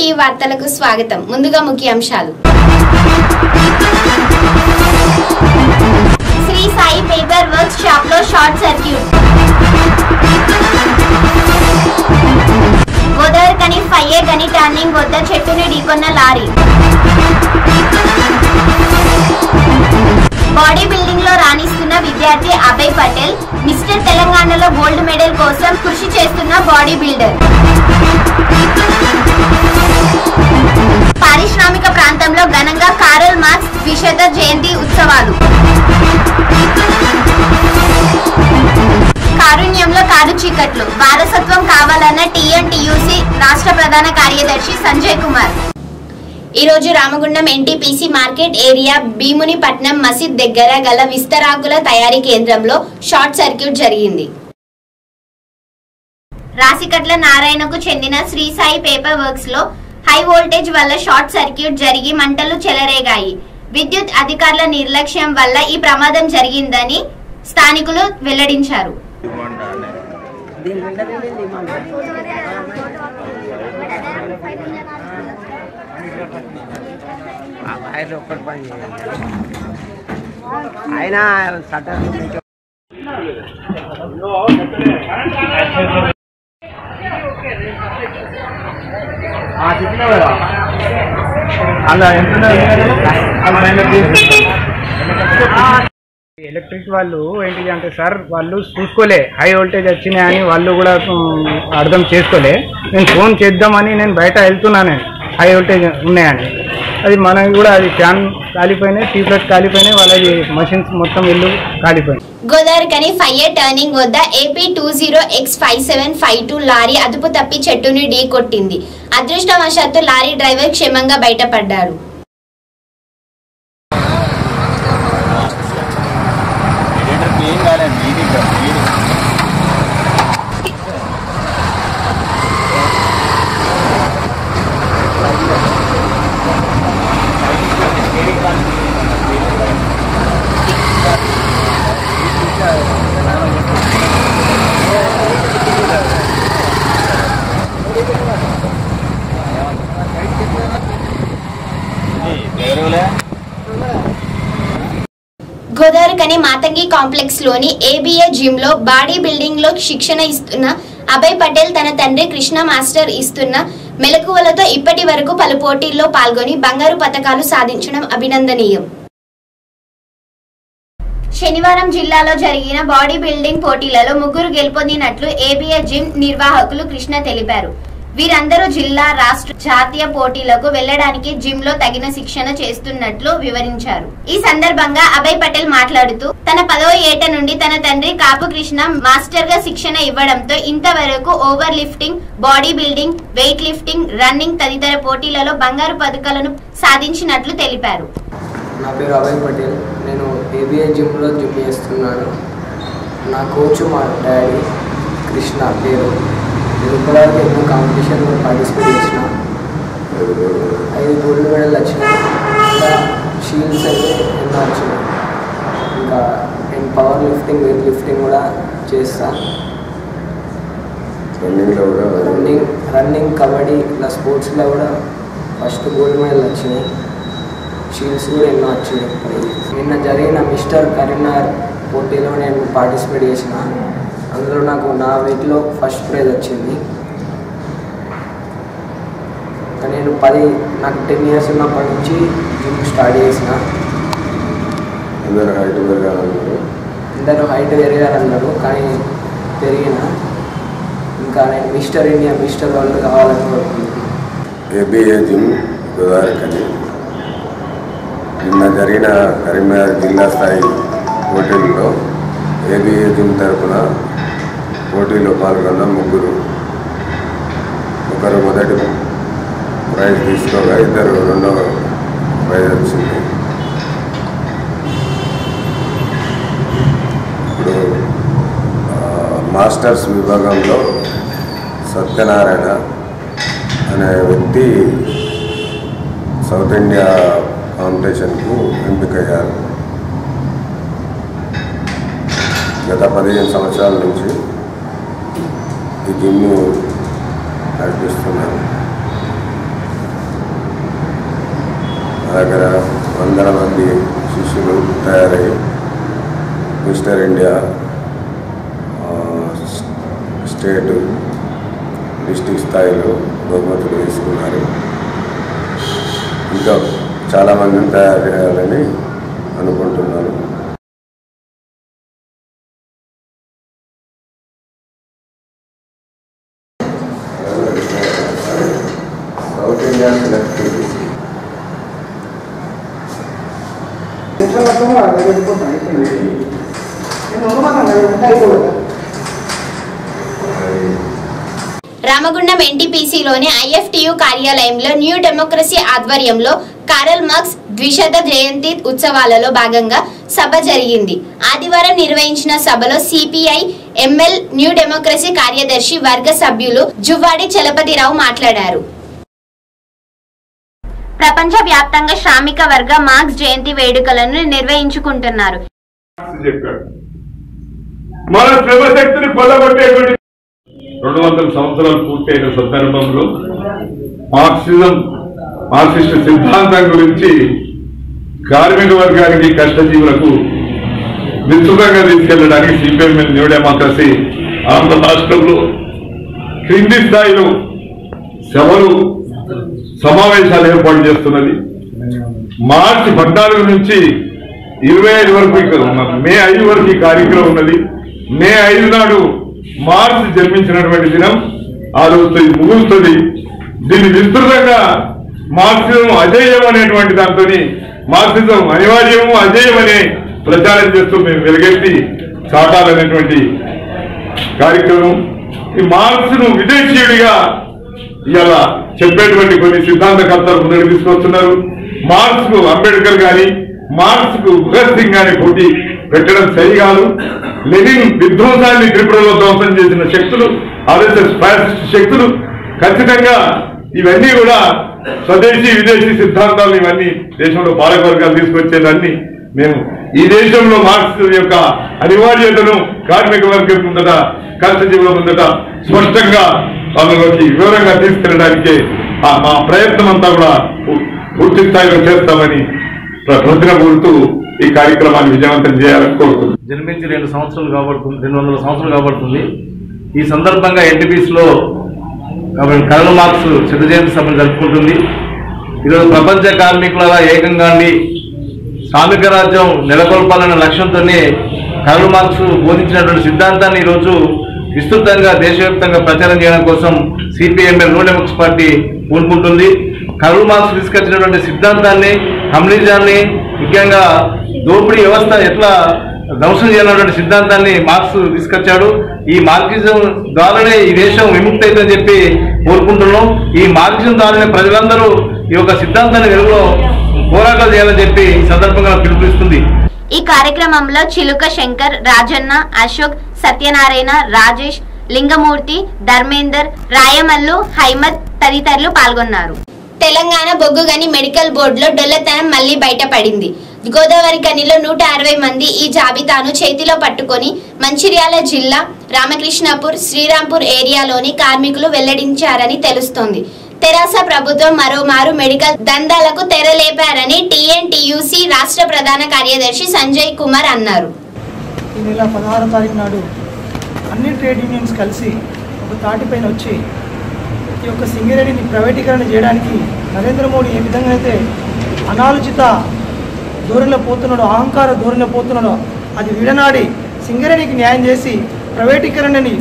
TV వార్తలకు స్వాగతం ముందుగా ముఖ్యాంశాలు Shri Sai paper works shop లో షార్ట్ సర్క్యూట్ గోదావరికని ఫైఏ గని టర్నింగ్ వద్ద చెట్టుని ఢీకొన్న లారీ బాడీ బిల్డింగ్ లో రాణిస్తున్న విద్యార్థి అభయ్ పటేల్ మిస్టర్ తెలంగాణలో గోల్డ్ మెడల్ కోసం కృషి చేస్తున్న బాడీ బిల్డర్ పారిశ్రామిక ప్రాంతంలో ఘనంగా కారల్ మార్క్స్ ద్విశత జయంతి ఉత్సవాలు కారుణ్యంలో కారు చీకట్లు వారసత్వం కావాలన్న టీఎన్టీయూసీ రాష్ట్ర ప్రధాన కార్యదర్శి సంజయ్ కుమార్ ఈ రోజు Ramagundam NTPC market area Bheemunipatnam మసీద్ దగ్గర గల విస్తరాకుల తయారీ కేంద్రంలో షార్ట్ సర్క్యూట్ జరిగింది రాసికట్ల నారాయణకు చెందిన శ్రీ సాయి పేపర్ వర్క్స్ లో హై వోల్టేజ్ వల్ల షార్ట్ సర్క్యూట్ జరిగి మంటలు చెలరేగాయి విద్యుత్ అధికారుల నిర్లక్ష్యం వల్ల ఈ ప్రమాదం జరిగిందని స్థానికులు వెల్లడించారు ఆ వైర్లు ఒక్కటి పని చేయాలి ఆయన సటర్ ఎలక్ట్రిక్ వాళ్ళు ఏంటి అంటే సార్ వాళ్ళు చూసుకోలే హై వోల్టేజ్ వచ్చినాయని వాళ్ళు కూడా ఉమ్, అర్థం చేసుకోలే నేను ఫోన్ చేద్దామని నేను బయట వెళ్తున్నాను హై వోల్టేజ్ ఉన్నాయని అది మనకి కూడా అది ఫ్యాన్ కాలిపోయినాయి ట్యూబ్లెట్ కాలిపోయినాయి వాళ్ళది మషిన్స్ మొత్తం ఇల్లు కాలిపోయినాయి గోదావరికని ఫైవ్ టర్నింగ్ వద్ద AP two zero X five seven five two lorry అదుపు తప్పి చెట్టుని ఢీ కొట్టింది అదృష్టవశాత్తు లారీ డ్రైవర్ క్షేమంగా బయటపడ్డారు గోదావరికని మాతంగి కాంప్లెక్స్ లోని ఏబిఏ జిమ్ లో బాడీ బిల్డింగ్ లో శిక్షణ ఇస్తున్న అభయ్ పటేల్ తన తండ్రి కృష్ణ మాస్టర్ ఇస్తున్న మెలకువలతో ఇప్పటి వరకు పలు పోటీల్లో పాల్గొని బంగారు పతకాలు సాధించడం అభినందనీయం శనివారం జిల్లాలో జరిగిన బాడీ బిల్డింగ్ పోటీలలో ముగ్గురు గెలుపొందినట్లు ఏబిఏ జిమ్ నిర్వాహకులు కృష్ణ తెలిపారు వీరందరూ జిల్లా రాష్ట్ర జాతీయ పోటీలకు వెళ్లడానికి జిమ్ లో తగిన శిక్షణ చేస్తున్నట్లు వివరించారు ఈ సందర్భంగా అభయ్ పటేల్ మాట్లాడుతూ తన పదవ ఏట నుండి తన తండ్రి కాపు కృష్ణ మాస్టర్ గా శిక్షణ ఇవ్వడంతో ఇంతవరకు power lifting body building weight lifting running తదితర పోటీలలో బంగారు పథకాలను సాధించినట్లు తెలిపారు నా పేరు అభయ్ పటేల్ నేను ఏబిఐ జిమ్లో జిమ్ చేస్తున్నాను నా కోచ్ మా డాడీ కృష్ణ పేరు నేను ఇప్పటివరకు ఎన్నో కాంపిటీషన్లో పార్టిసిపేట్ చేసిన ఐదు గోల్డ్ మెడల్ వచ్చినాయి ఇంకా షీల్డ్స్ అయితే ఎన్నో వచ్చినాయి ఇంకా నేను పవర్ లిఫ్టింగ్ వెయిట్ లిఫ్టింగ్ కూడా చేస్తాను రన్నింగ్లో కూడా రన్నింగ్ రన్నింగ్ కబడ్డీ ఇలా స్పోర్ట్స్లో కూడా ఫస్ట్ గోల్డ్ మెడల్ వచ్చినాయి షీల్డ్స్ కూడా ఎన్నో వచ్చినాయి నిన్న జరిగిన మిస్టర్ కరీంనగర్ పోటీలో నేను పార్టిసిపేట్ చేసిన అందులో నాకు నా వెయిట్లో ఫస్ట్ ప్రైజ్ వచ్చింది ఇంకా నేను పది నాకు టెన్ ఇయర్స్ ఉన్నప్పటి నుంచి జిమ్ స్టార్ట్ చేసిన అందరూ హైట్ పెరగాలన్నారు అందరూ హైట్ పెరగాలన్నారు కానీ పెరిగిన ఇంకా నేను మిస్టర్ ఇండియా మిస్టర్ వరల్డ్ కావాలని కోరుకుంటున్నాను ఏబిఏ జిమ్ గోదావరికని నిన్న జరిగిన కరీంనగర్ జిల్లా స్థాయి పోటీల్లో ఏబిఏ జిమ్ తరఫున పోటీలో పాల్గొన్న ముగ్గురు ఒకరు మొదటి ప్రైజ్ తీసుకోగా ఇద్దరు రెండవ ప్రైజ్ వచ్చింది ఇప్పుడు ఆ, మాస్టర్స్ విభాగంలో సత్యనారాయణ అనే వ్యక్తి సౌత్ ఇండియా కాంపిటీషన్కు ఎంపికయ్యారు గత పదిహేను సంవత్సరాల నుంచి ఈ జిమ్ను నడిపిస్తున్నాను మా దగ్గర వందల మంది శిష్యులు తయారై మిస్టర్ ఇండియా ఆ, స్టేట్ డిస్టిక్ స్థాయిలో బహుమతులు తీసుకున్నారు ఇంకా చాలామందిని తయారు చేయాలని అనుకుంటున్నాను సౌత్ ఇండియా సెలెక్ట్ రామగుండం ఎన్టీపీసీలోని ఐఎఫ్టియు కార్యాలయంలో న్యూ డెమోక్రసీ ఆధ్వర్యంలో కారల్ మార్క్స్ ద్విశత జయంతి ఉత్సవాలలో భాగంగా సభ జరిగింది ఆదివారం నిర్వహించిన సభలో సిపిఐ ఎంఎల్ న్యూ డెమోక్రసీ కార్యదర్శి వర్గ సభ్యులు జువ్వాడి చలపతిరావు మాట్లాడారు ప్రపంచ వ్యాప్తంగా శ్రామిక వర్గ మార్క్స్ జయంతి వేడుకలను నిర్వహించుకుంటున్నారు చెప్పాడు మన శ్రమశక్తిని కొల్లగొట్టేటువంటి రెండు వందల సంవత్సరాలు పూర్తయిన సందర్భంలో మార్క్సిజం మార్క్సిస్ట్ సిద్ధాంతం గురించి కార్మిక వర్గానికి కష్టజీవులకు విస్తృతంగా తీసుకెళ్లడానికి సిపిఎంఎల్ న్యూ డెమోక్రసీ ఆంధ్ర రాష్ట్రంలో క్రింది స్థాయిలో సభలు సమావేశాలు ఏర్పాటు చేస్తున్నది మార్చి పద్నాలుగు నుంచి ఇరవై ఐదు వరకు ఇక్కడ ఉన్నాం. మే ఐదు వరకు ఈ కార్యక్రమం ఉన్నది మే ఐదు నాడు మార్చి జన్మించినటువంటి దినం ఆ రోజుతో ఇది ముగుస్తుంది దీన్ని విస్తృతంగా మార్క్సిజం అజేయం అనేటువంటి దాంతో మార్క్సిజం అనివార్యము అజేయం అనే ప్రచారం చేస్తూ మేము వెలుగెత్తి చాటాలనేటువంటి కార్యక్రమం ఈ మార్క్స్ ను విదేశీయుడిగా ఇవాళ చెప్పేటువంటి కొన్ని సిద్ధాంతకర్తలు ముందుకు తీసుకొస్తున్నారు మార్క్స్ కు అంబేద్కర్ గాని మార్క్స్ కు భగత్ సింగ్ గాని పోటీ పెట్టడం సరి కాదు లెనిన్ విధ్వంసాన్ని త్రిపురలో ధ్వంసం చేసిన శక్తులు ఆర్ఎస్ఎస్ ఫ్యాసిస్ట్ శక్తులు ఖచ్చితంగా ఇవన్నీ కూడా స్వదేశీ విదేశీ సిద్ధాంతాలు ఇవన్నీ దేశంలో పాలకవర్గాలు తీసుకొచ్చేదాన్ని మేము ఈ దేశంలో మార్క్స్ యొక్క అనివార్యతను కార్మిక వర్గం ముందట కష్టజీవుల ముందట స్పష్టంగా వాళ్ళలోకి వివరంగా తీసుకెళ్ళడానికే ఆ మా ప్రయత్నం అంతా కూడా పూ- పూర్తి స్థాయిలో చేస్తామని ప్ర- ప్రతిన కోరుతూ ఈ కార్యక్రమాన్ని విజయవంతం చేయాలని కోరుతున్నాను జన్మించి రెండు సంవత్సరాలు కాబడుతుంది రెండు వందల సంవత్సరాలు కాబడుతుంది ఈ సందర్భంగా ఎన్టీపీసీలో కాబట్టి కరోనా మార్క్స్ శత జయంతి సభను జరుపుకుంటుంది ఈరోజు ప్రపంచ కార్మికుల ఏకంగా ఉండి శ్రామిక రాజ్యం నెలకొల్పాలన్న లక్ష్యంతోనే కరోనా మార్క్స్ బోధించినటువంటి సిద్ధాంతాన్ని ఈరోజు విస్తృతంగా దేశవ్యాప్తంగా ప్రచారం చేయడం కోసం సిపిఎంఎల్ నో డెమోక్రసీ పార్టీ పూనుకుంటుంది కరోనా మార్క్స్ తీసుకొచ్చినటువంటి సిద్ధాంతాన్ని కమ్యూనిజాన్ని ముఖ్యంగా దోపిడీ వ్యవస్థ ఎట్లా ధ్వంసం చేయాలన్నటువంటి సిద్ధాంతాన్ని మార్క్స్ తీసుకొచ్చాడు ఈ మార్క్సిజం ద్వారానే ఈ దేశం విముక్తి అవుతుందని చెప్పి కోరుకుంటున్నాం ఈ మార్క్సిజం ద్వారానే ప్రజలందరూ ఈ యొక్క సిద్ధాంతాన్ని వెలుగులో పోరాటాలు చేయాలని చెప్పి ఈ సందర్భంగా పిలుపునిస్తుంది ఈ కార్యక్రమంలో చిలుక శంకర్ రాజన్న అశోక్ సత్యనారాయణ రాజేష్ లింగమూర్తి ధర్మేందర్ రాయమల్లు హైమద్ తదితరులు పాల్గొన్నారు తెలంగాణ బొగ్గుగని మెడికల్ బోర్డులో డొల్లతనం మళ్లీ బయటపడింది గోదావరి గనిలో నూట అరవై మంది ఈ జాబితాను చేతిలో పట్టుకొని మంచిర్యాల జిల్లా రామకృష్ణపూర్ శ్రీరాంపూర్ ఏరియాలోని కార్మికులు వెల్లడించారని తెలుస్తోంది తెరాస ప్రభుత్వం మరోమారు మెడికల్ దందాలకు తెరలేపారని టీఎన్టీయూసీ రాష్ట్ర ప్రధాన కార్యదర్శి సంజయ్ కుమార్ అన్నారు ఈ నెల పదహారో తారీఖు నాడు అన్ని ట్రేడ్ యూనియన్స్ కలిసి ఒక తాటిపైన వచ్చి ఈ యొక్క సింగరేణిని ప్రైవేటీకరణ చేయడానికి నరేంద్ర మోడీ ఏ విధంగా అయితే అనాలోచిత ధోరణిలో పోతున్నాడో అహంకార ధోరణిలో పోతున్నాడో అది విడనాడి సింగరేణికి న్యాయం చేసి ప్రైవేటీకరణని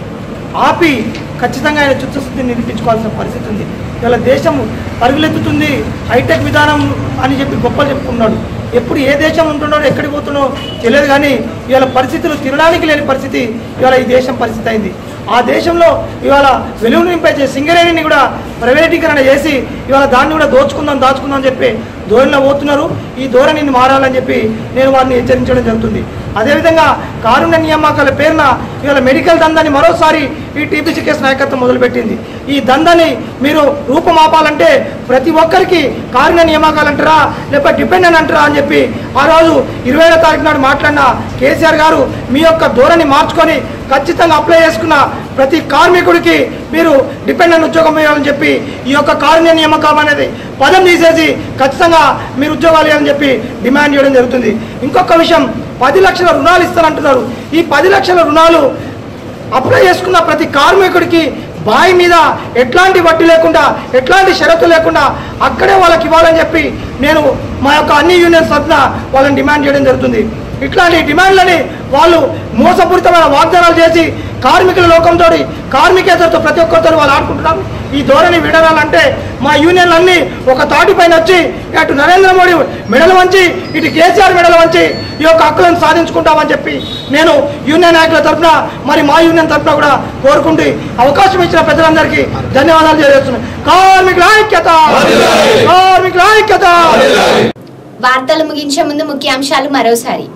ఆపి ఖచ్చితంగా ఆయన చిత్తశుద్ధిని నిరూపించుకోవాల్సిన పరిస్థితి ఉంది ఇవాళ దేశం పరుగులెత్తుతుంది హైటెక్ విధానం అని చెప్పి గొప్పలు చెప్పుకున్నాడు ఎప్పుడు ఏ దేశం ఉంటున్నాడో ఎక్కడికి పోతున్నాడో తెలియదు కానీ ఇవాళ పరిస్థితులు తినడానికి లేని పరిస్థితి ఇవాళ ఈ దేశం పరిస్థితి అయింది ఆ దేశంలో ఇవాళ వెలుగు నింపేసే సింగరేణిని కూడా ప్రైవేటీకరణ చేసి ఇవాళ దాన్ని కూడా దోచుకుందాం దాచుకుందాం అని చెప్పి ధోరణిలో పోతున్నారు ఈ ధోరణిని మారాలని చెప్పి నేను వారిని హెచ్చరించడం జరుగుతుంది అదేవిధంగా కారుణ్య నియామకాల పేరున ఇవాళ మెడికల్ దందాన్ని మరోసారి ఈ టీపీసీ కేసు నాయకత్వం మొదలుపెట్టింది ఈ దందాన్ని మీరు రూపమాపాలంటే ప్రతి ఒక్కరికి కారుణ్య నియామకాలు అంటారా లేకపోతే డిపెండెంట్ అంటారా అని చెప్పి ఆ రోజు ఇరవై తారీఖు నాడు మాట్లాడిన కేసీ కేసీఆర్ గారు మీ యొక్క ధోరణి మార్చుకొని ఖచ్చితంగా అప్లై చేసుకున్న ప్రతి కార్మికుడికి మీరు డిపెండెంట్ ఉద్యోగం ఇవ్వాలని చెప్పి ఈ యొక్క కారుణ్య నియామకం అనేది పదం తీసేసి ఖచ్చితంగా మీరు ఉద్యోగాలు ఇవ్వాలని చెప్పి డిమాండ్ చేయడం జరుగుతుంది ఇంకొక విషయం పది లక్షల రుణాలు ఇస్తారంటున్నారు ఈ పది లక్షల రుణాలు అప్లై చేసుకున్న ప్రతి కార్మికుడికి బాయి మీద ఎట్లాంటి వడ్డీ లేకుండా ఎట్లాంటి షరతు లేకుండా అక్కడే వాళ్ళకి ఇవ్వాలని చెప్పి నేను మా యొక్క అన్ని యూనియన్స్ తరఫున వాళ్ళని డిమాండ్ చేయడం జరుగుతుంది ఇట్లాంటి డిమాండ్లని వాళ్ళు మోసపూరితమైన వాగ్దానాలు చేసి కార్మికుల లోకంతో కార్మికేతరతో ప్రతి ఒక్కరితో వాళ్ళు ఆడుకుంటున్నారు ఈ ధోరణి విడనాలంటే మా యూనియన్లన్నీ ఒక తాటిపైన వచ్చి అటు నరేంద్ర మోడీ మెడలు వంచి ఇటు కేసీఆర్ మెడలు వంచి ఈ యొక్క హక్కులను సాధించుకుంటామని చెప్పి నేను యూనియన్ నాయకుల తరఫున మరి మా యూనియన్ తరఫున కూడా కోరుకుంటూ అవకాశం ఇచ్చిన పెద్దలందరికీ ధన్యవాదాలు తెలియజేస్తున్నాను కార్మికుల ఐక్యత కార్మికుల ఐక్యత వార్తలు ముగించే ముందు ముఖ్యాంశాలు మరోసారి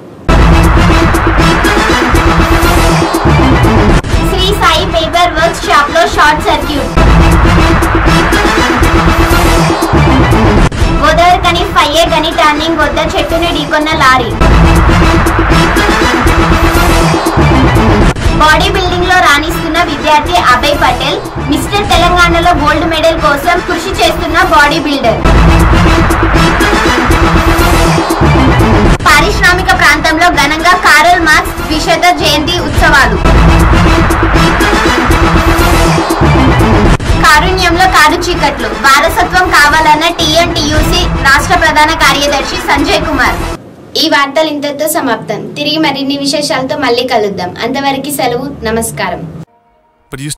Shri Sai paper work shop లో షార్ట్ సర్క్యూట్ గోదావరికని ఫయ్యే గని టర్నింగ్ వద్ద చెట్టుని ఢీకొన్న లారీ బాడీ బిల్డింగ్ లో రాణిస్తున్న విద్యార్థి అభయ్ పటేల్ మిస్టర్ తెలంగాణలో గోల్డ్ మెడల్ కోసం కృషి చేస్తున్న బాడీ బిల్డర్ పారిశ్రామిక ప్రాంతంలో ఘనంగా కారల్ మార్క్స్ ద్విశత జయంతి ఉత్సవాలు కారుణ్యంలో కారు చీకట్లు వారసత్వం కావాలన్న టీఎన్టీయూసీ రాష్ట్ర ప్రధాన కార్యదర్శి సంజయ్ కుమార్ ఈ వార్తలు ఇంతటితో సమాప్తం తిరిగి మరిన్ని విశేషాలతో మళ్ళీ కలుద్దాం అంతవరకు సెలవు నమస్కారం But you